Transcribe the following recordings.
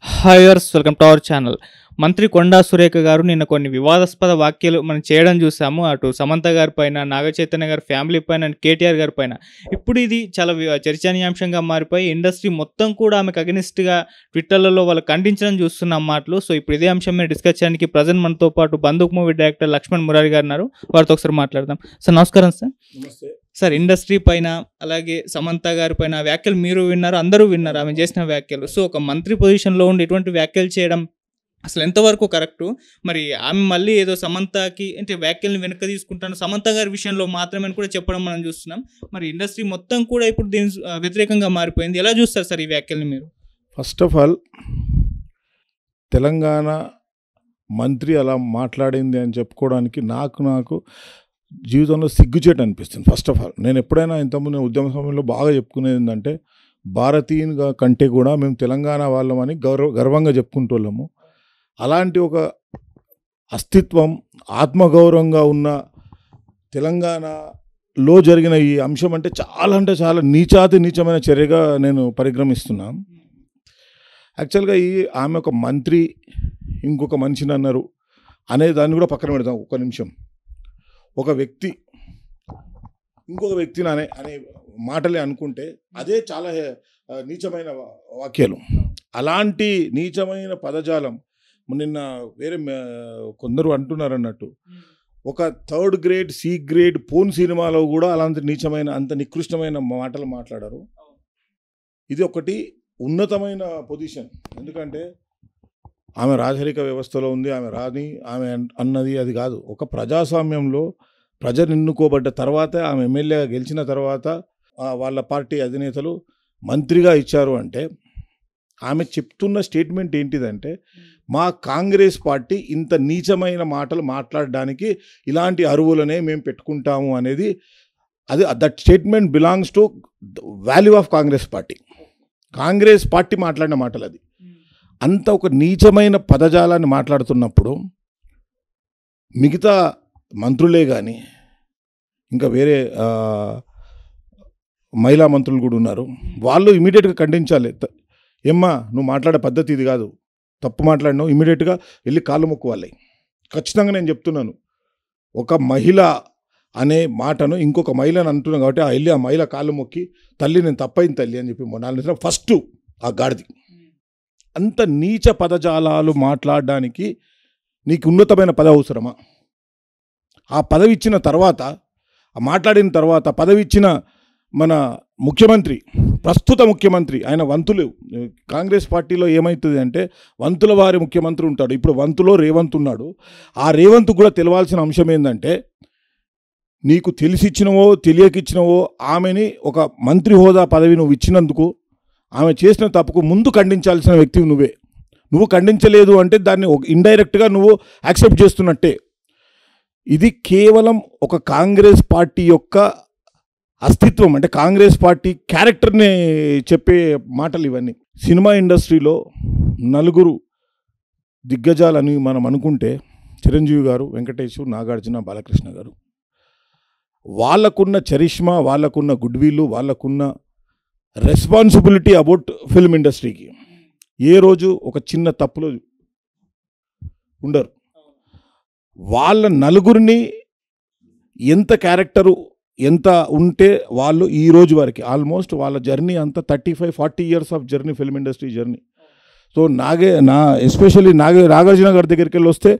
హాయర్స్ welcome to our channel మంత్రి కొండా సురేఖ గారు నిన్న కొన్ని వివాదాస్పద వ్యాఖ్యలు మనం చేయడం చూసాము అటు సమంత గారి పైన నాగ చైతన్య గారి ఫ్యామిలీ పైన అండ్ కేటీఆర్ గారి పైన ఇప్పుడు ఇది చాలా వి- చర్చనీయాంశంగా మారిపోయి ఇండస్ట్రీ మొత్తం కూడా ఆమెకు అగనిస్ట్గా ట్విట్టర్లలో వాళ్ళు ఖండించడం చూస్తున్నాం మాటలు సో ఇప్పుడు ఇదే అంశం మీద డిస్కస్ చేయడానికి ప్రజెంట్ మనతో పాటు బందూక్ మూవీ డైరెక్టర్ లక్ష్మణ్ మురారి గారు ఉన్నారు వారితో ఒకసారి మాట్లాడదాం సార్ నమస్కారం సార్ నమస్తే సార్ ఇండస్ట్రీ పైన అలాగే సమంత గారి పైన వ్యాఖ్యలు మీరు విన్నారు అందరూ విన్నారు ఆమె చేసిన వ్యాఖ్యలు సో ఒక మంత్రి పొజిషన్లో ఉండి ఇటువంటి వ్యాఖ్యలు చేయడం అసలు ఎంతవరకు కరెక్టు మరి ఆమె మళ్ళీ ఏదో సమంతకి అంటే వ్యాఖ్యలను వెనక్కి తీసుకుంటాను సమంత గారి విషయంలో మాత్రమే అని కూడా చెప్పడం మనం చూస్తున్నాం మరి ఇండస్ట్రీ మొత్తం కూడా ఇప్పుడు దీని ఆ, వ్యతిరేకంగా మారిపోయింది ఎలా చూస్తారు సార్ ఈ వ్యాఖ్యల్ని మీరు ఫస్ట్ ఆఫ్ ఆల్ తెలంగాణ మంత్రి అలా మాట్లాడింది అని చెప్పుకోవడానికి నాకు నాకు జీవితంలో సిగ్గుచేటు అనిపిస్తుంది ఫస్ట్ ఆఫ్ ఆల్ నేను ఎప్పుడైనా ఇంతకుముందు ఉద్యమ సమయంలో బాగా చెప్పుకునేది ఏంటంటే భారతీయునిగా కంటే కూడా మేము తెలంగాణ వాళ్ళమని గౌరవ గర్వంగా చెప్పుకుంటోళ్ళము అలాంటి ఒక అస్తిత్వం ఆత్మగౌరవంగా ఉన్న తెలంగాణలో జరిగిన ఈ అంశం అంటే చాలా అంటే చాలా నీచాతి నీచమైన చర్యగా నేను పరిగణిస్తున్నాను యాక్చువల్గా ఈ ఆమె ఒక మంత్రి ఇంకొక మనిషిని అన్నారు అనే దాన్ని కూడా పక్కన పెడదాం ఒక నిమిషం ఒక వ్యక్తి ఇంకొక వ్యక్తిని అనే అనే మాటలే అనుకుంటే అదే చాలా హే- ఆ, నీచమైన వా- వాక్యాలు అలాంటి నీచమైన పదజాలం నిన్న వేరే మే- కొందరు అంటున్నారు అన్నట్టు ఒక third grade C grade porn సినిమాలో కూడా అలాంటి నీచమైన అంత నికృష్టమైన మాటలు మాట్లాడారు ఇది ఒకటి ఉన్నతమైన పొజిషన్ ఎందుకంటే ఆమె రాజరిక వ్యవస్థలో ఉంది ఆమె రాని ఆమె అన్- అన్నది అది కాదు ఒక ప్రజాస్వామ్యంలో ప్రజలు ఎన్నుకోబడ్డ తర్వాత ఆమె ఎమ్మెల్యేగా గెలిచిన తర్వాత ఆ, వాళ్ళ పార్టీ అధినేతలు మంత్రిగా ఇచ్చారు అంటే ఆమె చెప్తున్న స్టేట్మెంట్ ఏంటిదంటే మా కాంగ్రెస్ పార్టీ ఇంత నీచమైన మాటలు మాట్లాడడానికి ఇలాంటి అరువులనే మేము పెట్టుకుంటాము అనేది అది that statement belongs to value of Congress party Congress party మాట్లాడిన మాటలు అది అంత ఒక నీచమైన పదజాలాన్ని మాట్లాడుతున్నప్పుడు మిగతా మంత్రులే కానీ ఇంకా వేరే ఆ, మహిళా మంత్రులు కూడా ఉన్నారు వాళ్ళు ఇమీడియట్గా ఖండించాలి త- ఏమ్మా నువ్వు మాట్లాడే పద్ధతి ఇది కాదు తప్పు మాట్లాడినావు ఇమీడియట్గా వెళ్ళి కాళ్ళు మొక్కువాలి ఖచ్చితంగా నేను చెప్తున్నాను ఒక మహిళ అనే మాటను ఇంకొక మహిళను అంటున్నాను కాబట్టి ఆ వెళ్ళి ఆ మహిళ కాళ్ళు మొక్కి తల్లి నేను తప్పైంది తల్లి అని చెప్పి మొన్న ఫస్ట్ ఆ గాడిది అంత నీచ పదజాలాలు మాట్లాడడానికి నీకు ఉన్నతమైన పదవి అవసరమా ఆ పదవి ఇచ్చిన తర్వాత ఆ మాట్లాడిన తర్వాత పదవి ఇచ్చిన మన ముఖ్యమంత్రి ప్రస్తుత ముఖ్యమంత్రి ఆయన వంతులు కాంగ్రెస్ పార్టీలో ఏమవుతుంది అంటే వంతుల వారి ముఖ్యమంత్రి ఉంటాడు ఇప్పుడు వంతులో రేవంత్ ఉన్నాడు ఆ రేవంత్ కూడా తెలవాల్సిన అంశం ఏంటంటే నీకు తెలిసిచ్చినవో తెలియకిచ్చినవో ఆమెని ఒక మంత్రి హోదా పదవి నువ్వు ఇచ్చినందుకు ఆమె చేసిన తప్పుకు ముందు ఖండించాల్సిన వ్యక్తివి నువ్వే నువ్వు ఖండించలేదు అంటే దాన్ని ఇండైరెక్ట్గా నువ్వు యాక్సెప్ట్ చేస్తున్నట్టే ఇది కేవలం ఒక కాంగ్రెస్ పార్టీ యొక్క అస్తిత్వం అంటే కాంగ్రెస్ పార్టీ క్యారెక్టర్ని చెప్పే మాటలు ఇవన్నీ సినిమా ఇండస్ట్రీలో నలుగురు దిగ్గజాలని మనం అనుకుంటే చిరంజీవి గారు వెంకటేష్ నాగార్జున బాలకృష్ణ గారు వాళ్ళకున్న చరిష్మా వాళ్ళకున్న గుడ్ విల్ వాళ్ళకున్న రెస్పాన్సిబిలిటీ అబౌట్ ఫిల్మ్ ఇండస్ట్రీకి ఏ రోజు ఒక చిన్న తప్పులో ఉండరు వాళ్ళ నలుగురిని ఎంత క్యారెక్టరు ఎంత ఉంటే వాళ్ళు ఈ రోజు వరకు ఆల్మోస్ట్ వాళ్ళ జర్నీ అంతా thirty five forty years of journey film industry journey so నాగే నా ఎస్పెషల్లీ నాగే నాగార్జున గారి దగ్గరికి వెళ్ళి వస్తే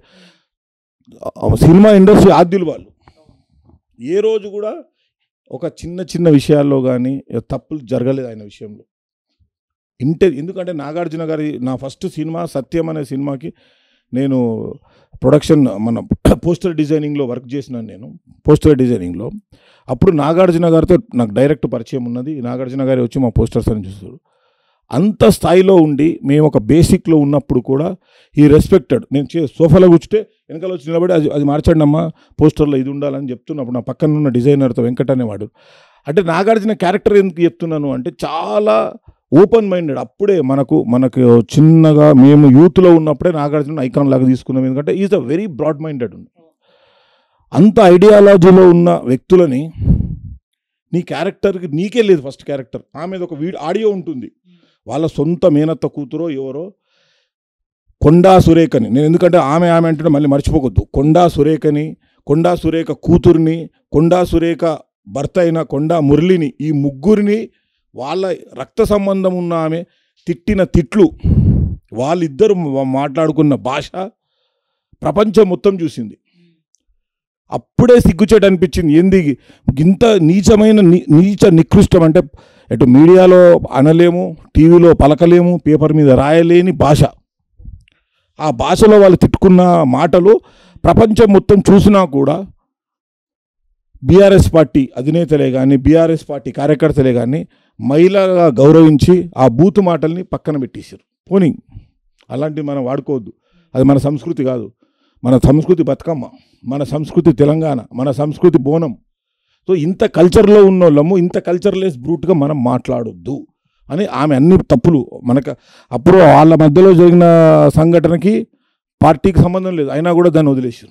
ఆ సినిమా ఇండస్ట్రీ ఆద్యులు వాళ్ళు ఏ రోజు కూడా ఒక చిన్న చిన్న విషయాల్లో కానీ తప్పులు జరగలేదు ఆయన విషయంలో ఇంటే ఎందుకంటే నాగార్జున గారి నా ఫస్ట్ సినిమా సత్యం అనే సినిమాకి నేను ప్రొడక్షన్ మన పోస్టర్ డిజైనింగ్లో వర్క్ చేసినాను నేను పోస్టర్ డిజైనింగ్లో అప్పుడు నాగార్జున గారితో నాకు డైరెక్ట్ పరిచయం ఉన్నది నాగార్జున గారి వచ్చి మా పోస్టర్స్ అని చూస్తారు అంత స్థాయిలో ఉండి మేము ఒక బేసిక్లో ఉన్నప్పుడు కూడా ఈ రెస్పెక్టెడ్ నేను చే సోఫాలో కూర్చుంటే వెనకాల వచ్చి నిలబడి అది అది మార్చండి అమ్మా పోస్టర్లో ఇది ఉండాలని చెప్తున్నప్పుడు నా పక్కన ఉన్న డిజైనర్తో వెంకట అనేవాడు అంటే నాగార్జున క్యారెక్టర్ ఎందుకు చెప్తున్నాను అంటే చాలా ఓపెన్ మైండెడ్ అప్పుడే మనకు మనకు చిన్నగా మేము యూత్లో ఉన్నప్పుడే నాగార్జున ఐకాన్ లాగా తీసుకున్నాం ఎందుకంటే is a very broad minded అంత ఐడియాలజీలో ఉన్న వ్యక్తులని నీ క్యారెక్టర్కి నీకే లేదు ఫస్ట్ క్యారెక్టర్ ఆమె ఒక వీడియో ఆడియో ఉంటుంది వాళ్ళ సొంత మేనత్త కూతురో ఎవరో కొండా సురేఖని నేను ఎందుకంటే ఆమె ఆమె అంటే మళ్ళీ మర్చిపోకూడదు కొండా సురేఖని కొండా సురేఖ కూతుర్ని కొండా సురేఖ భర్త అయిన కొండా మురళిని ఈ ముగ్గురిని వాళ్ళ రక్త సంబంధం ఉన్న ఆమె తిట్టిన తిట్లు వాళ్ళిద్దరు మా- మాట్లాడుకున్న భాష ప్రపంచం మొత్తం చూసింది అప్పుడే సిగ్గుచేటు అనిపించింది ఏంది ఇంత నీచమైన నీ- నీచ నికృష్టం అంటే ఎటు మీడియాలో అనలేము టీవీలో పలకలేము పేపర్ మీద రాయలేని భాష ఆ భాషలో వాళ్ళు తిట్టుకున్న మాటలు ప్రపంచం మొత్తం చూసినా కూడా బీఆర్ఎస్ పార్టీ అధినేతలే కానీ బీఆర్ఎస్ పార్టీ కార్యకర్తలే కానీ మహిళగా గౌరవించి ఆ బూతు మాటల్ని పక్కన పెట్టేశారు పోనీ అలాంటివి మనం వాడుకోవద్దు అది మన సంస్కృతి కాదు మన సంస్కృతి బతుకమ్మ మన సంస్కృతి తెలంగాణ మన సంస్కృతి బోనం సో ఇంత కల్చర్లో ఉన్న వాళ్ళము ఇంత కల్చర్లెస్ బ్రూట్గా మనం మాట్లాడొద్దు అని ఆమె అన్ని తప్పులు మనకు అప్పుడు వాళ్ళ మధ్యలో జరిగిన సంఘటనకి పార్టీకి సంబంధం లేదు అయినా కూడా దాన్ని వదిలేసారు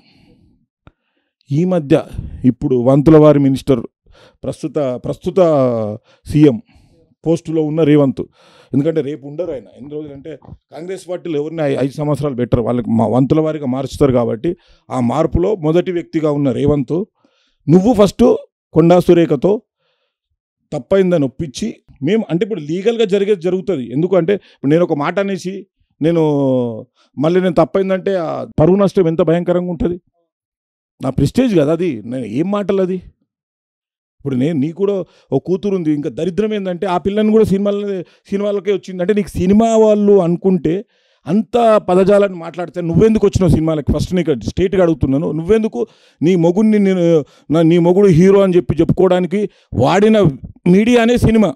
ఈ మధ్య ఇప్పుడు వంతుల వారి మినిస్టర్ ప్రస్తుత ప్రస్తుత సీఎం పోస్టులో ఉన్న రేవంత్ ఎందుకంటే రేపు ఉండరు ఆయన ఎన్ని రోజులంటే కాంగ్రెస్ పార్టీలో ఎవరిని ఐ- ఐదు సంవత్సరాలు బెటర్ వాళ్ళకి మా వంతుల వారిగా మార్చుతారు కాబట్టి ఆ మార్పులో మొదటి వ్యక్తిగా ఉన్న రేవంత్ నువ్వు ఫస్ట్ కొండా సురేఖతో తప్పైందని ఒప్పించి మేము అంటే ఇప్పుడు లీగల్గా జరిగేది జరుగుతుంది ఎందుకంటే ఇప్పుడు నేను ఒక మాట అనేసి నేను మళ్ళీ నేను తప్పైందంటే ఆ పరువు నష్టం ఎంత భయంకరంగా ఉంటుంది నా ప్రెస్టేజ్ కదా అది నేను ఏం మాటలు అది ఇప్పుడు నేను నీ కూడా ఒక కూతురు ఉంది ఇంకా దరిద్రం ఏంటంటే ఆ పిల్లని కూడా సినిమాల సినిమాలకే వచ్చింది అంటే నీకు సినిమా వాళ్ళు అనుకుంటే అంత పదజాలాన్ని మాట్లాడితే నువ్వెందుకు వచ్చినావు సినిమాలకి ఫస్ట్ నీకు స్టేట్గా అడుగుతున్నాను నువ్వెందుకు నీ మొగుడిని నేను నా నీ మొగుడు హీరో అని చెప్పి చెప్పుకోవడానికి వాడిన మీడియానే సినిమా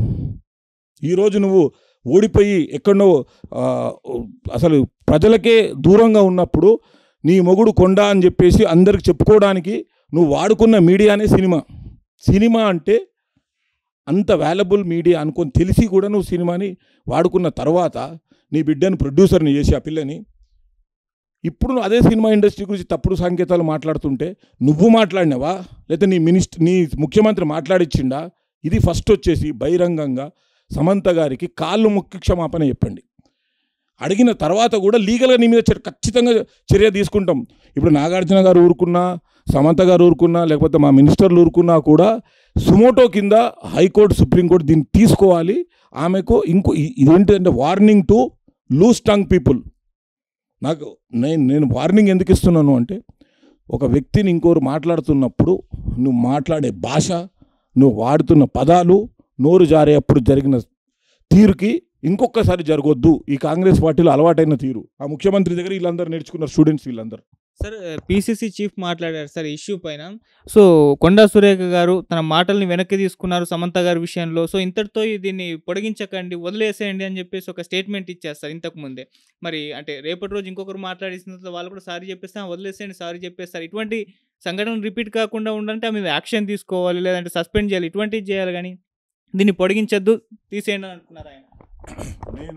ఈరోజు నువ్వు ఓడిపోయి ఎక్కడో ఆ, అసలు ప్రజలకే దూరంగా ఉన్నప్పుడు నీ మొగుడు కొండ అని చెప్పేసి అందరికి చెప్పుకోవడానికి నువ్వు వాడుకున్న మీడియానే సినిమా సినిమా అంటే అంత వాల్యబుల్ మీడియా అనుకొని తెలిసి కూడా నువ్వు సినిమాని వాడుకున్న తర్వాత నీ బిడ్డను ప్రొడ్యూసర్ని చేసి ఆ పిల్లని ఇప్పుడు నువ్వు అదే సినిమా ఇండస్ట్రీ గురించి తప్పుడు సంకేతాలు మాట్లాడుతుంటే నువ్వు మాట్లాడినావా లేకపోతే నీ మినిస్టర్ నీ ముఖ్యమంత్రి మాట్లాడిచ్చిండా ఇది ఫస్ట్ వచ్చేసి బహిరంగంగా సమంత గారికి కాళ్ళు మొక్కి క్షమాపణ చెప్పండి అడిగిన తర్వాత కూడా లీగల్గా నీ మీద చర్య- ఖచ్చితంగా చర్య తీసుకుంటాం ఇప్పుడు నాగార్జున గారు ఊరుకున్నా సమంత గారు ఊరుకున్నా లేకపోతే మా మినిస్టర్లు ఊరుకున్నా కూడా సుమోటో కింద హైకోర్టు సుప్రీంకోర్టు దీన్ని తీసుకోవాలి ఆమెకు ఇంకో ఇ- ఇదేంటిదంటే warning to loose tongue people నాకు నేను నేను వార్నింగ్ ఎందుకు ఇస్తున్నాను అంటే ఒక వ్యక్తిని ఇంకోరు మాట్లాడుతున్నప్పుడు నువ్వు మాట్లాడే భాష నువ్వు వాడుతున్న పదాలు నోరు జారేటప్పుడు జరిగిన తీరుకి ఇంకొకసారి జరగొద్దు ఈ కాంగ్రెస్ పార్టీలో అలవాటైన తీరు ఆ ముఖ్యమంత్రి దగ్గర వీళ్ళందరూ నేర్చుకున్నారు స్టూడెంట్స్ వీళ్ళందరూ సార్ పిసిసి చీఫ్ మాట్లాడారు సార్ ఇష్యూ పైన సో కొండా సురేఖ గారు తన మాటల్ని వెనక్కి తీసుకున్నారు సమంత గారి విషయంలో సో ఇంతటితో దీన్ని పొడిగించకండి వదిలేసేయండి అని చెప్పేసి ఒక స్టేట్మెంట్ ఇచ్చారు సార్ ఇంతకు ముందే మరి అంటే రేపటి రోజు ఇంకొకరు మాట్లాడేసిన తర్వాత వాళ్ళు కూడా సారీ చెప్పేస్తే "ఆ, వదిలేసేయండి సారీ చెప్పేస్తారు ఇటువంటి సంఘటన రిపీట్ కాకుండా ఉండాలంటే ఆమె యాక్షన్ తీసుకోవాలి లేదంటే సస్పెండ్ చేయాలి ఇటువంటివి చేయాలి కానీ దీన్ని పొడిగించొద్దు తీసేయండి అని అంటున్నారు ఆయన నేను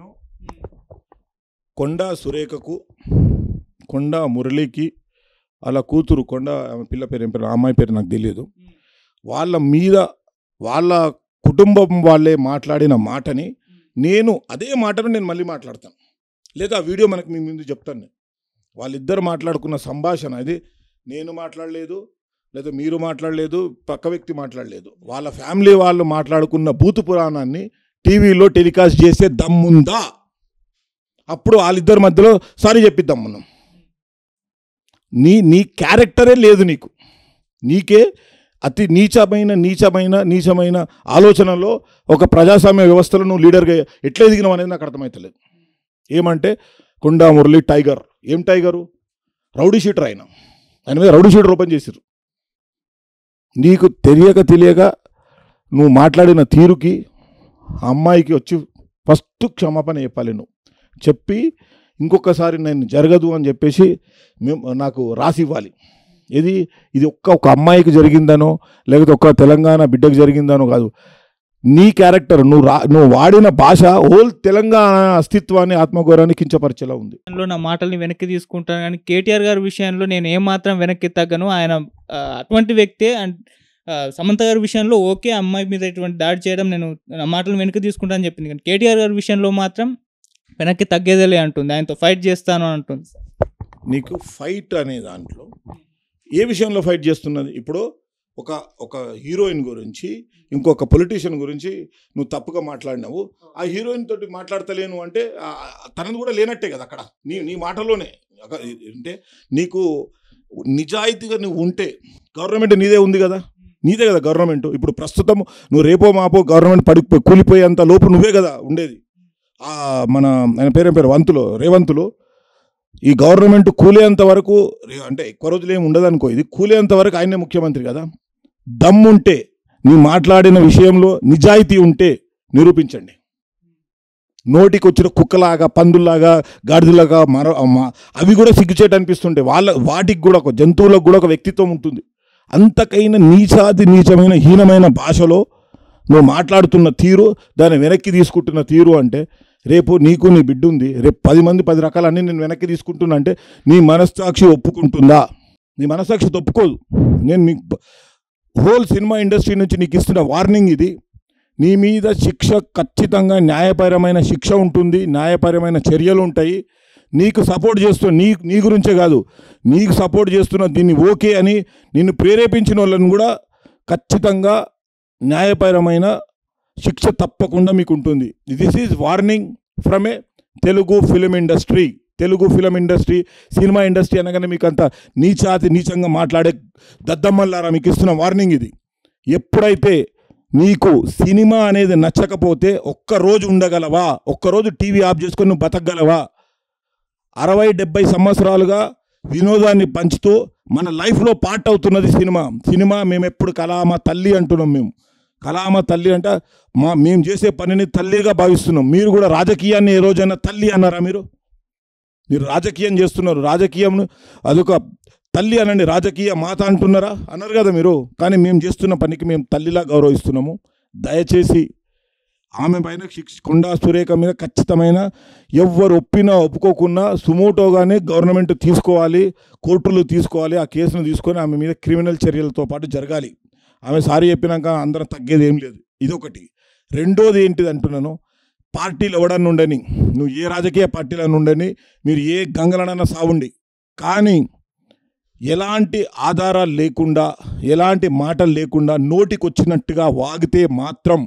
కొండా సురేఖకు కొండా మురళికి అలా కూతురు కొండ ఆమె పిల్ల పేరు ఏం పేరు ఆ అమ్మాయి పేరు నాకు తెలియదు వాళ్ళ మీద వాళ్ళ కుటుంబం వాళ్ళే మాట్లాడిన మాటని నేను అదే మాటను నేను మళ్ళీ మాట్లాడతాను లేదా ఆ వీడియో మనకు మీ ముందు చెప్తాను నేను వాళ్ళిద్దరు మాట్లాడుకున్న సంభాషణ అది నేను మాట్లాడలేదు లేదా మీరు మాట్లాడలేదు పక్క వ్యక్తి మాట్లాడలేదు వాళ్ళ ఫ్యామిలీ వాళ్ళు మాట్లాడుకున్న భూత పురాణాన్ని టీవీలో టెలికాస్ట్ చేసే దమ్ముందా అప్పుడు వాళ్ళిద్దరి మధ్యలో సారీ చెప్పిద్దాం మనం నీ నీ క్యారెక్టరే లేదు నీకు నీకే అతి నీచమైన నీచమైన నీచమైన ఆలోచనలో ఒక ప్రజాస్వామ్య వ్యవస్థలో నువ్వు లీడర్గా ఎట్లా ఎదిగినావు అనేది నాకు అర్థమవుతలేదు ఏమంటే కొండా మురళి టైగర్ ఏం టైగరు రౌడీ షీటర్ ఆయన ఆయన మీద రౌడీ షీటర్ ఓపెన్ చేసిర్రు నీకు తెలియక తెలియక నువ్వు మాట్లాడిన తీరుకి ఆ అమ్మాయికి వచ్చి ఫస్ట్ క్షమాపణ చెప్పాలి నువ్వు చెప్పి ఇంకొకసారి నేను జరగదు అని చెప్పేసి మేము నాకు రాసి ఇవ్వాలి ఇది ఇది ఒక్క ఒక అమ్మాయికి జరిగిందనో లేకపోతే ఒక్క తెలంగాణ బిడ్డకు జరిగిందనో కాదు నీ క్యారెక్టర్ నువ్వు రా నువ్వు వాడిన భాష హోల్ తెలంగాణ అస్తిత్వాన్ని ఆత్మగౌరవాన్ని కించపరిచేలా ఉంది విషయంలో నా మాటల్ని వెనక్కి తీసుకుంటాను కానీ కేటీఆర్ గారి విషయంలో నేను ఏమాత్రం వెనక్కి తగ్గను ఆయన ఆ, అటువంటి వ్యక్తే అండ్ ఆ, సమంత గారి విషయంలో ఓకే అమ్మాయి మీద ఇటువంటి దాడి చేయడం నేను నా మాటలు వెనక్కి తీసుకుంటానని చెప్పింది కానీ కేటీఆర్ గారి విషయంలో మాత్రం వెనక్కి తగ్గేదేలే అంటుంది ఆయనతో ఫైట్ చేస్తాను అని అంటుంది సార్ నీకు ఫైట్ అనే దాంట్లో ఏ విషయంలో ఫైట్ చేస్తున్నది ఇప్పుడు ఒక ఒక హీరోయిన్ గురించి ఇంకొక పొలిటీషియన్ గురించి నువ్వు తప్పుగా మాట్లాడినావు ఆ హీరోయిన్ తోటి మాట్లాడతలేను అంటే ఆ, తనది కూడా లేనట్టే కదా అక్కడ నీ నీ మాటలోనే ఒక- అంటే నీకు నిజాయితీగా నువ్వు ఉంటే గవర్నమెంట్ నీదే ఉంది కదా నీదే కదా గవర్నమెంట్ ఇప్పుడు ప్రస్తుతం నువ్వు రేపో మాపో గవర్నమెంట్ పడి కూలిపోయేంత లోపు నువ్వే కదా ఉండేది ఆ మన ఆయన పేరేం పేరు వంతులు రేవంతులు ఈ గవర్నమెంట్ కూలేంత వరకు రే- అంటే ఎక్కువ రోజులు ఏమి ఉండదు అనుకో ఇది కూలేంత వరకు ఆయనే ముఖ్యమంత్రి కదా దమ్ముంటే నీ మాట్లాడిన విషయంలో నిజాయితీ ఉంటే నిరూపించండి నోటికి వచ్చిన కుక్కలాగా పందుల్లాగా గాడిదలాగా మరో మ- అవి కూడా సిగ్గుచేట అనిపిస్తుంటాయి వాళ్ళ వాటికి కూడా ఒక జంతువులకు కూడా ఒక వ్యక్తిత్వం ఉంటుంది అంతకైన నీచాది నీచమైన హీనమైన భాషలో నువ్వు మాట్లాడుతున్న తీరు దాన్ని వెనక్కి తీసుకుంటున్న తీరు అంటే రేపు నీకు నీ బిడ్డ ఉంది రేపు పది మంది పది రకాలన్నీ నేను వెనక్కి తీసుకుంటున్నా అంటే నీ మనస్సాక్షి ఒప్పుకుంటుందా నీ మనస్సాక్షి ఒప్పుకోదు నేను మీకు హోల్ సినిమా ఇండస్ట్రీ నుంచి నీకు ఇస్తున్న వార్నింగ్ ఇది నీ మీద శిక్ష ఖచ్చితంగా న్యాయపరమైన శిక్ష ఉంటుంది న్యాయపరమైన చర్యలు ఉంటాయి నీకు సపోర్ట్ చేస్తున్న నీ నీ గురించే కాదు నీకు సపోర్ట్ చేస్తున్న దీన్ని ఓకే అని నిన్ను ప్రేరేపించిన వాళ్ళని కూడా ఖచ్చితంగా న్యాయపరమైన శిక్ష తప్పకుండా మీకు ఉంటుంది this is warning from a Telugu film industry Telugu film industry cinema industry అనగానే మీకు అంత నీచాతి నీచంగా మాట్లాడే దద్దమ్మల్లారా మీకు ఇస్తున్న వార్నింగ్ ఇది ఎప్పుడైతే నీకు సినిమా అనేది నచ్చకపోతే ఒక్కరోజు ఉండగలవా ఒక్కరోజు టీవీ ఆఫ్ చేసుకొని నువ్వు బతకగలవా అరవై డెబ్బై సంవత్సరాలుగా వినోదాన్ని పంచుతూ మన లైఫ్లో పార్ట్ అవుతున్నది సినిమా సినిమా మేము ఎప్పుడు కళామ తల్లి అంటున్నాం మేము కళామ తల్లి అంటే మా మేము చేసే పనిని తల్లిగా భావిస్తున్నాం మీరు కూడా రాజకీయాన్ని ఏ రోజైనా తల్లి అన్నారా మీరు మీరు రాజకీయం చేస్తున్నారు రాజకీయం అదొక తల్లి అనండి రాజకీయ మాత అంటున్నారా అన్నారు కదా మీరు కానీ మేము చేస్తున్న పనికి మేము తల్లిలా గౌరవిస్తున్నాము దయచేసి ఆమె పైన శిక్ష కొండా సురేఖ మీద ఖచ్చితమైన ఎవ్వరు ఒప్పినా ఒప్పుకోకున్నా సుమోటోగానే గవర్నమెంట్ తీసుకోవాలి కోర్టులు తీసుకోవాలి ఆ కేసును తీసుకొని ఆమె మీద క్రిమినల్ చర్యలతో పాటు జరగాలి ఆమె సారీ చెప్పినాక అందరం తగ్గేది ఏం లేదు ఇదొకటి రెండోది ఏంటిది అంటున్నాను పార్టీలు ఎవడన్నా ఉండని నువ్వు ఏ రాజకీయ పార్టీలను ఉండని మీరు ఏ గంగలనన్నా సావుండి కానీ ఎలాంటి ఆధారాలు లేకుండా ఎలాంటి మాటలు లేకుండా నోటికొచ్చినట్టుగా వాగితే మాత్రం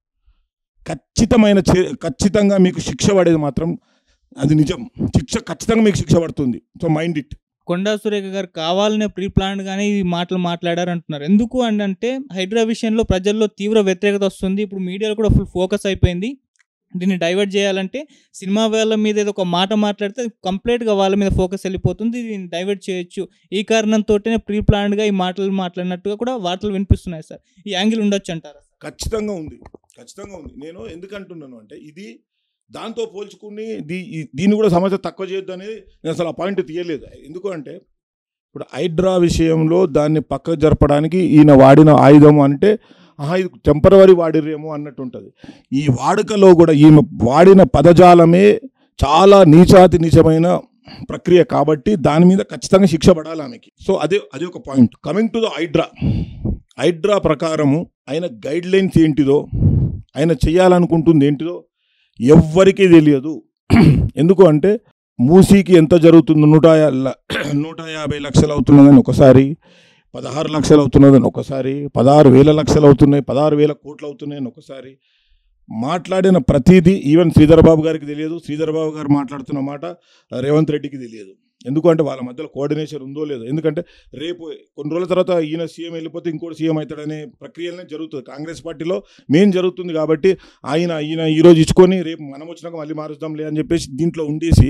ఖచ్చితమైన చే- ఖచ్చితంగా మీకు శిక్ష పడేది మాత్రం అది నిజం శిక్ష ఖచ్చితంగా మీకు శిక్ష పడుతుంది so mind it Konda Surekha garu కావాలనే ప్రీ ప్లాన్ గానే ఈ మాటలు మాట్లాడారు అంటున్నారు ఎందుకు అని అంటే హైడ్రా విషయంలో ప్రజల్లో తీవ్ర వ్యతిరేకత వస్తుంది ఇప్పుడు మీడియాలో కూడా ఫుల్ ఫోకస్ అయిపోయింది దీన్ని డైవర్ట్ చేయాలంటే సినిమా వాళ్ళ మీద ఏదో ఒక మాట మాట్లాడితే కంప్లీట్గా వాళ్ళ మీద ఫోకస్ వెళ్ళిపోతుంది దీన్ని డైవర్ట్ చేయొచ్చు ఈ కారణంతోనే ప్రీ ప్లాన్డ్గా ఈ మాటలు మాట్లాడినట్టుగా కూడా వార్తలు వినిపిస్తున్నాయి సార్ ఈ యాంగిల్ ఉండొచ్చు అంటారా ఖచ్చితంగా ఉంది ఖచ్చితంగా ఉంది నేను ఎందుకు అంటున్నాను అంటే ఇది దాంతో పోల్చుకుని దీ ఈ- దీన్ని కూడా సమస్య తక్కువ చేయొద్దు అనేది నేను అసలు ఆ పాయింట్ తీయలేదు ఎందుకు అంటే ఇప్పుడు హైడ్రా విషయంలో దాన్ని పక్కకు జరపడానికి ఈయన వాడిన ఆయుధం అంటే ఆహా ఇది టెంపరవరీ వాడిరేమో అన్నట్టు ఉంటుంది ఈ వాడుకలో కూడా ఈమె వాడిన పదజాలమే చాలా నీచాతి నీచమైన ప్రక్రియ కాబట్టి దాని మీద ఖచ్చితంగా శిక్ష పడాలి ఆమెకి సో అదే అదే ఒక point coming to the Hydraa Hydraa ప్రకారము ఆయన గైడ్ లైన్స్ ఏంటిదో ఆయన చేయాలనుకుంటుంది ఏంటిదో ఎవ్వరికీ తెలియదు ఎందుకు అంటే మూసీకి ఎంత జరుగుతుందో నూట యా- ల- నూట యాభై లక్షలు అవుతున్నదని ఒకసారి పదహారు లక్షలు అవుతున్నదని ఒకసారి పదహారు వేల లక్షలు అవుతున్నాయి పదహారు వేల కోట్లు అవుతున్నాయని ఒకసారి మాట్లాడిన ప్రతిదీ ఈవెన్ శ్రీధర్ బాబు గారికి తెలియదు శ్రీధర్ బాబు గారు మాట్లాడుతున్న మాట రేవంత్ రెడ్డికి తెలియదు ఎందుకంటే వాళ్ళ మధ్యలో కోఆర్డినేషన్ ఉందో లేదో ఎందుకంటే రేపు కొన్ని రోజుల తర్వాత ఈయన సీఎం వెళ్ళిపోతే ఇంకోటి సీఎం అవుతాడనే ప్రక్రియనే జరుగుతుంది కాంగ్రెస్ పార్టీలో మెయిన్ జరుగుతుంది కాబట్టి ఆయన ఈయన ఈరోజు ఇచ్చుకొని రేపు మనం వచ్చినాక మళ్ళీ మారుస్తాంలే అని చెప్పేసి దీంట్లో ఉండేసి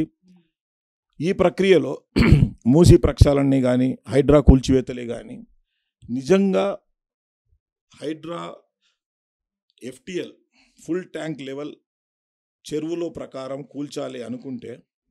ఈ ప్రక్రియలో మూసీ ప్రక్షాళనని కానీ హైడ్రా కూల్చివేతలే కానీ నిజంగా Hydraa FTL full tank level చెరువులో ప్రకారం కూల్చాలి అనుకుంటే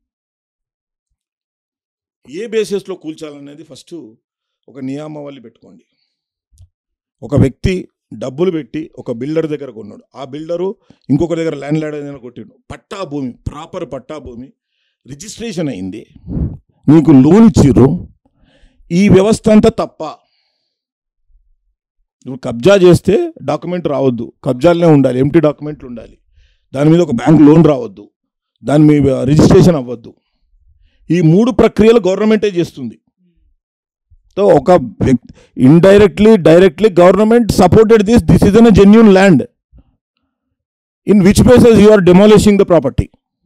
ఏ బేసిస్లో కూల్చాలనేది ఫస్ట్ ఒక నియామావళి పెట్టుకోండి ఒక వ్యక్తి డబ్బులు పెట్టి ఒక బిల్డర్ దగ్గర కొన్నాడు ఆ బిల్డరు ఇంకొక దగ్గర ల్యాండ్ ల్యాండ్ దగ్గర కొట్టిండు పట్టా భూమి ప్రాపర్ పట్టా భూమి రిజిస్ట్రేషన్ అయింది నీకు లోన్ ఇచ్చిర్రు ఈ వ్యవస్థ అంతా తప్ప నువ్వు కబ్జా చేస్తే డాక్యుమెంట్ రావద్దు కబ్జాలనే ఉండాలి ఎంటీ డాక్యుమెంట్లు ఉండాలి దాని మీద ఒక బ్యాంక్ లోన్ రావద్దు దాని మీ రిజిస్ట్రేషన్ అవ్వద్దు ఈ మూడు ప్రక్రియలు గవర్నమెంటే చేస్తుంది సో ఒక వ్యక్తి indirectly directly government supported this this is ungenuine land in which places you are demolishing the property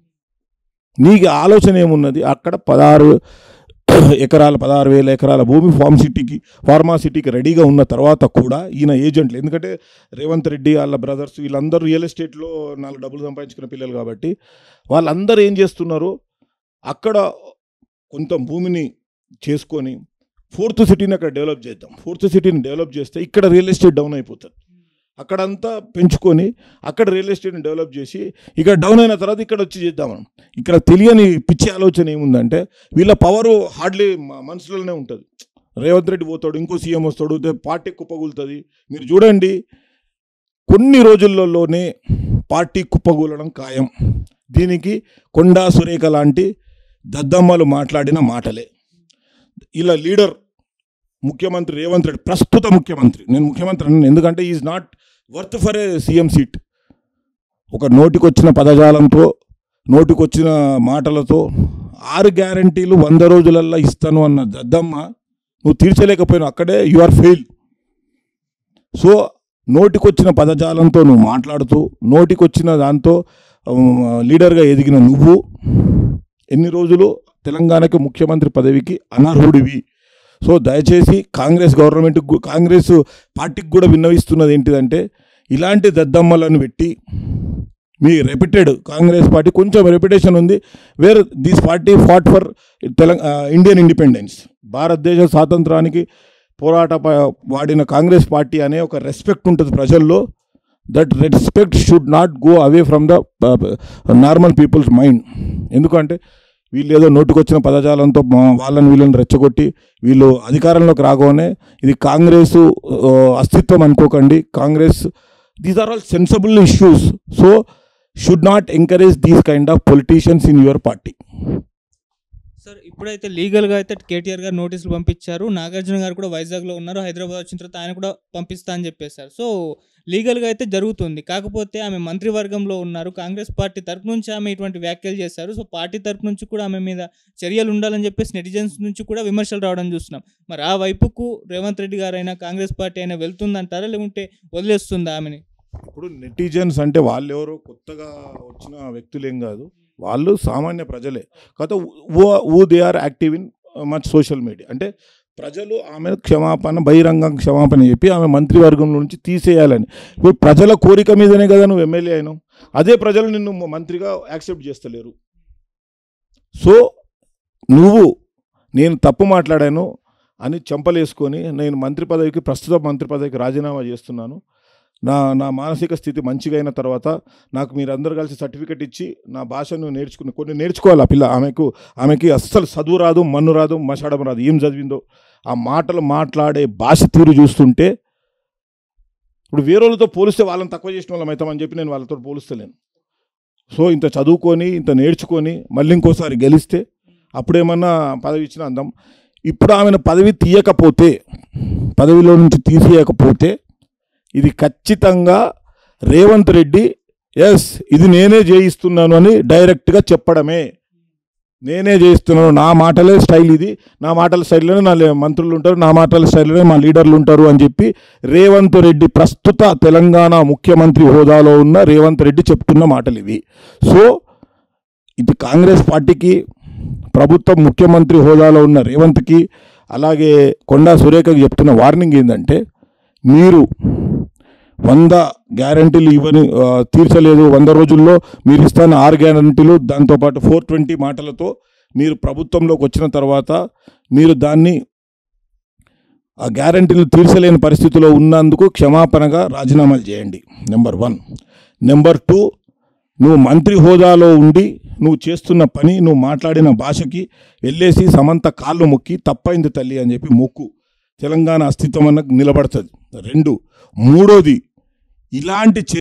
నీకు ఆలోచన ఏమున్నది అక్కడ పదహారు ఎకరాల పదహారు వేల ఎకరాల భూమి ఫార్మ్ సిటీకి ఫార్మా సిటీకి రెడీగా ఉన్న తర్వాత కూడా ఈయన ఏజెంట్లు ఎందుకంటే రేవంత్ రెడ్డి వాళ్ళ బ్రదర్స్ వీళ్ళందరూ రియల్ ఎస్టేట్లో నాలుగు డబ్బులు సంపాదించుకున్న పిల్లలు కాబట్టి వాళ్ళందరూ ఏం చేస్తున్నారు అక్కడ కొంత భూమిని చేసుకొని ఫోర్త్ సిటీని అక్కడ డెవలప్ చేద్దాం ఫోర్త్ సిటీని డెవలప్ చేస్తే ఇక్కడ రియల్ ఎస్టేట్ డౌన్ అయిపోతుంది అక్కడంతా పెంచుకొని అక్కడ రియల్ ఎస్టేట్ని డెవలప్ చేసి ఇక్కడ డౌన్ అయిన తర్వాత ఇక్కడ వచ్చి చేద్దాం మనం ఇక్కడ తెలియని పిచ్చి ఆలోచన ఏముందంటే వీళ్ళ పవర్ హార్డ్లీ మనసులోనే ఉంటుంది రేవంత్ రెడ్డి పోతాడు ఇంకో సీఎం వస్తాడు దే పార్టీ కుప్పగూలుతుంది మీరు చూడండి కొన్ని రోజులలోనే పార్టీ కుప్పగూలడం ఖాయం దీనికి కొండా సురేఖ లాంటి దద్దమ్మలు మాట్లాడిన మాటలే ఇలా లీడర్ ముఖ్యమంత్రి రేవంత్ రెడ్డి ప్రస్తుత ముఖ్యమంత్రి నేను ముఖ్యమంత్రి అన్నాను ఎందుకంటే is not worth for a CM seat ఒక నోటికొచ్చిన పదజాలంతో నోటికొచ్చిన మాటలతో ఆరు గ్యారంటీలు వంద రోజులల్లో ఇస్తాను అన్న దద్దమ్మ నువ్వు తీర్చలేకపోయినావు అక్కడే యు ఆర్ ఫెయిల్ సో నోటికొచ్చిన పదజాలంతో నువ్వు మాట్లాడుతూ నోటికొచ్చిన దాంతో ఉమ్, లీడర్గా ఎదిగిన నువ్వు ఎన్ని రోజులు తెలంగాణకి ముఖ్యమంత్రి పదవికి అనర్హుడివి సో దయచేసి కాంగ్రెస్ గవర్నమెంట్ కాంగ్రెస్ పార్టీకి కూడా విన్నవిస్తున్నది ఏంటిదంటే ఇలాంటి దద్దమ్మలను పెట్టి మీ రెప్యుటెడ్ కాంగ్రెస్ పార్టీ కొంచెం రెప్యుటేషన్ ఉంది where this party fought for తెలంగా ఇండియన్ ఇండిపెండెన్స్ భారతదేశ స్వాతంత్రానికి పోరాట ప- వాడిన కాంగ్రెస్ పార్టీ అనే ఒక రెస్పెక్ట్ ఉంటుంది ప్రజల్లో that respect should not go away from the normal people's mind ఎందుకంటే వీళ్ళు ఏదో నోటికొచ్చిన పదజాలంతో మా- వాళ్ళని వీళ్ళని రెచ్చగొట్టి వీళ్ళు అధికారంలోకి రాగానే ఇది కాంగ్రెస్ ఆ, అస్తిత్వం అనుకోకండి Congress these are all sensible issues so should not encourage these kind of politicians in your party sir ఇప్పుడైతే లీగల్గా అయితే కేటీఆర్ గారు నోటీసులు పంపించారు నాగార్జున గారు కూడా వైజాగ్లో ఉన్నారు హైదరాబాద్ వచ్చిన తర్వాత ఆయన కూడా పంపిస్తా అని చెప్పేశారు సో లీగల్గా అయితే జరుగుతుంది కాకపోతే ఆమె మంత్రివర్గంలో ఉన్నారు కాంగ్రెస్ పార్టీ తరపు నుంచి ఆమె ఇటువంటి వ్యాఖ్యలు చేశారు సో పార్టీ తరపు నుంచి కూడా ఆమె మీద చర్యలు ఉండాలని చెప్పేసి నెటిజన్స్ నుంచి కూడా విమర్శలు రావడం చూస్తున్నాం మరి ఆ వైపుకు రేవంత్ రెడ్డి గారు అయినా కాంగ్రెస్ పార్టీ అయినా వెళ్తుందంటారా లేకుంటే వదిలేస్తుందా ఆమెని ఇప్పుడు నెటిజన్స్ అంటే వాళ్ళు ఎవరు కొత్తగా వచ్చిన వ్యక్తులు ఏం కాదు వాళ్ళు సామాన్య ప్రజలే కాకపోతే ఊ they are active in much social media అంటే ప్రజలు ఆమె క్షమాపణ బహిరంగ క్షమాపణ చెప్పి ఆమె మంత్రివర్గం నుంచి తీసేయాలని ఇప్పుడు ప్రజల కోరిక మీదనే కదా నువ్వు ఎమ్మెల్యే అయినావు అదే ప్రజలు నిన్ను మంత్రిగా యాక్సెప్ట్ చేస్తలేరు సో నువ్వు నేను తప్పు మాట్లాడాను అని చెంపలేసుకొని నేను మంత్రి పదవికి ప్రస్తుత మంత్రి పదవికి రాజీనామా చేస్తున్నాను నా నా మానసిక స్థితి మంచిగా అయిన తర్వాత నాకు మీరందరూ కలిసి సర్టిఫికెట్ ఇచ్చి నా భాషను నేర్చుకుని కొన్ని నేర్చుకోవాలి ఆ పిల్ల ఆమెకు ఆమెకి అస్సలు చదువు రాదు మన్ను రాదు మషాడం రాదు ఏం చదివిందో ఆ మాటలు మాట్లాడే భాష తీరు చూస్తుంటే ఇప్పుడు వేరే వాళ్ళతో పోలిస్తే వాళ్ళని తక్కువ చేసిన వాళ్ళం అవుతామని చెప్పి నేను వాళ్ళతో పోలిస్తలేను సో ఇంత చదువుకొని ఇంత నేర్చుకొని మళ్ళీ ఇంకోసారి గెలిస్తే అప్పుడేమన్నా పదవి ఇచ్చిన అందం ఇప్పుడు ఆమెను పదవి తీయకపోతే పదవిలో నుంచి తీసేయకపోతే ఇది ఖచ్చితంగా రేవంత్ రెడ్డి ఎస్ ఇది నేనే చేయిస్తున్నాను అని డైరెక్ట్గా చెప్పడమే నేనే చేయిస్తున్నాను నా మాటలే స్టైల్ ఇది నా మాటల స్టైల్లోనే నా లే- మంత్రులు ఉంటారు నా మాటల స్టైల్లోనే మా లీడర్లు ఉంటారు అని చెప్పి రేవంత్ రెడ్డి ప్రస్తుత తెలంగాణ ముఖ్యమంత్రి హోదాలో ఉన్న రేవంత్ రెడ్డి చెప్తున్న మాటలు ఇవి సో ఇది కాంగ్రెస్ పార్టీకి ప్రభుత్వం ముఖ్యమంత్రి హోదాలో ఉన్న రేవంత్కి అలాగే కొండా సురేఖకి చెప్తున్న వార్నింగ్ ఏంటంటే మీరు వంద గ్యారంటీలు ఇవ్వని ఆ, తీర్చలేదు వంద రోజుల్లో మీరు ఇస్తాన ఆరు గ్యారంటీలు దాంతోపాటు ఫోర్ ట్వంటీ మాటలతో మీరు ప్రభుత్వంలోకి వచ్చిన తర్వాత మీరు దాన్ని ఆ గ్యారంటీలు తీర్చలేని పరిస్థితిలో ఉన్నందుకు క్షమాపణగా రాజీనామాలు చేయండి నెంబర్ వన్ నెంబర్ టూ నువ్వు మంత్రి హోదాలో ఉండి నువ్వు చేస్తున్న పని నువ్వు మాట్లాడిన భాషకి వెళ్ళేసి సమంత కాళ్ళు మొక్కి తప్పైంది తల్లి అని చెప్పి మొక్కు తెలంగాణ అస్తిత్వం అన్న నిలబడుతుంది రెండు మూడోది ఇలాంటి చే-